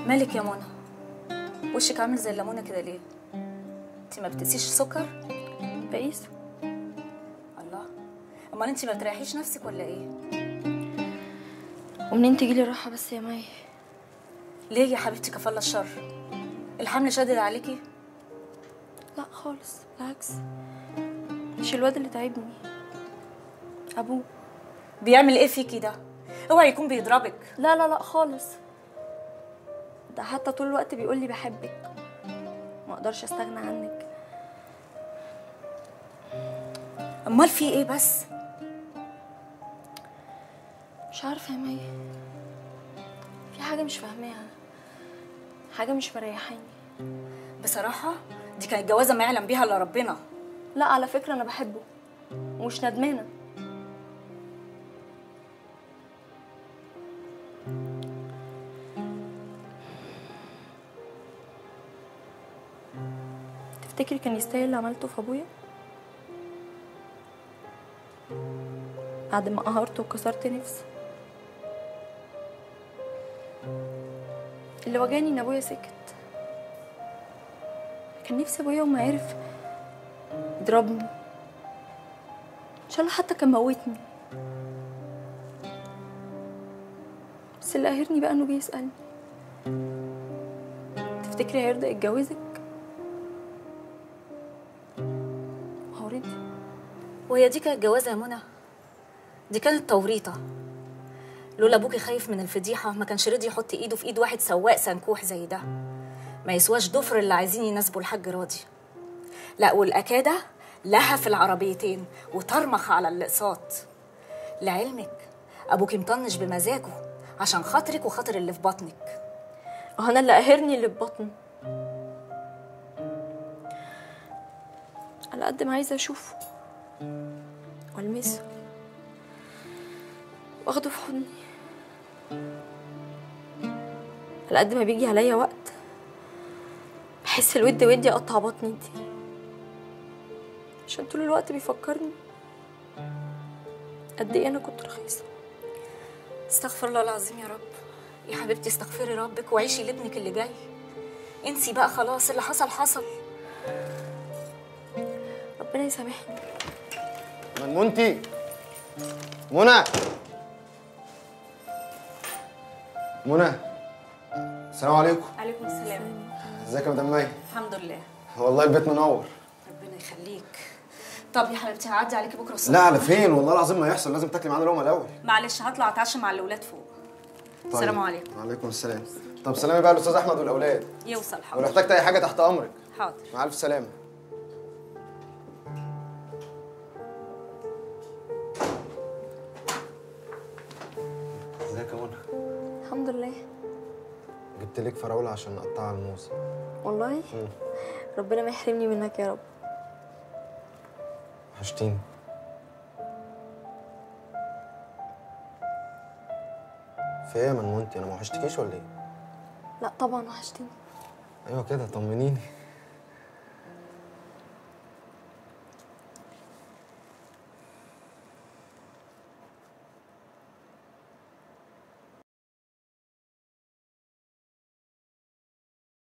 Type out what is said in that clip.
مالك يا منى وشك عامل زي الليمونه كده ليه انت ما بتقيسيش سكر بقيس الله امال انت ما بتريحيش نفسك ولا ايه ومنين تجيلي راحة بس يا مي ليه يا حبيبتي كفالة الشر الحمل شادد عليكي لا خالص بالعكس مش الواد اللي تعبني ابوه بيعمل ايه فيكي ده اوعي يكون بيضربك لا لا لا خالص ده حتى طول الوقت بيقول لي بحبك ما اقدرش استغنى عنك امال في ايه بس مش عارفه يا مي في حاجه مش فاهماها حاجه مش مريحاني بصراحه دي كانت جوازه ما يعلم بيها الا ربنا لا على فكره انا بحبه ومش ندمانه تفتكري كان يستاهل اللي عملته في ابويا بعد ما قهرت وكسرت نفسي اللي وجعني ان ابويا سكت كان نفسي ابويا وما عرف يضربني ان شاء الله حتى كان موتني بس اللي قاهرني بقى انه بيسألني تفتكري هيرضى يتجوزك هو رضي وهي دي كانت جوازه يا منى دي كانت توريطه لولا ابوكي خايف من الفضيحه ما كانش رضي يحط ايده في ايد واحد سواق سنكوح زي ده ما يسواش ضفر اللي عايزين يناسبوا الحاج راضي لا والاكاده لها في العربيتين وطرمخ على الاقساط لعلمك ابوكي مطنش بمزاجه عشان خاطرك وخاطر اللي في بطنك اه انا اللي قاهرني اللي في بطني على قد ما عايزه اشوفه والمسه واخده في حضني على قد ما بيجي عليا وقت بحس الود ودي اقطع بطني دي عشان طول الوقت بيفكرني قد ايه انا كنت رخيصه استغفر الله العظيم يا رب يا حبيبتي استغفري ربك وعيشي لابنك اللي جاي انسي بقى خلاص اللي حصل حصل ربنا يسامحني منمنتي منى منى السلام عليكم عليكم السلام ازيك يا مدام مي الحمد لله والله البيت منور ربنا يخليك طب يا حبيبتي هعدي عليكي بكره الصبح لا على فين والله العظيم ما يحصل لازم تاكلي معانا لقمه الاول معلش هطلع اتعشى مع الاولاد فوق طيب. السلام عليكم وعليكم السلام طب سلامي بقى الاستاذ احمد والاولاد يوصل ولو حاضر احتجت اي حاجه تحت امرك حاضر مع الف سلامه ازيك يا منى الحمد لله جبت لك فراوله عشان نقطعها على الموز والله ربنا ما يحرمني منك يا رب وحشتيني في ايه يا منمنتي انا ما وحشتكيش ولا ايه لا طبعا وحشتني ايوه كده طمنيني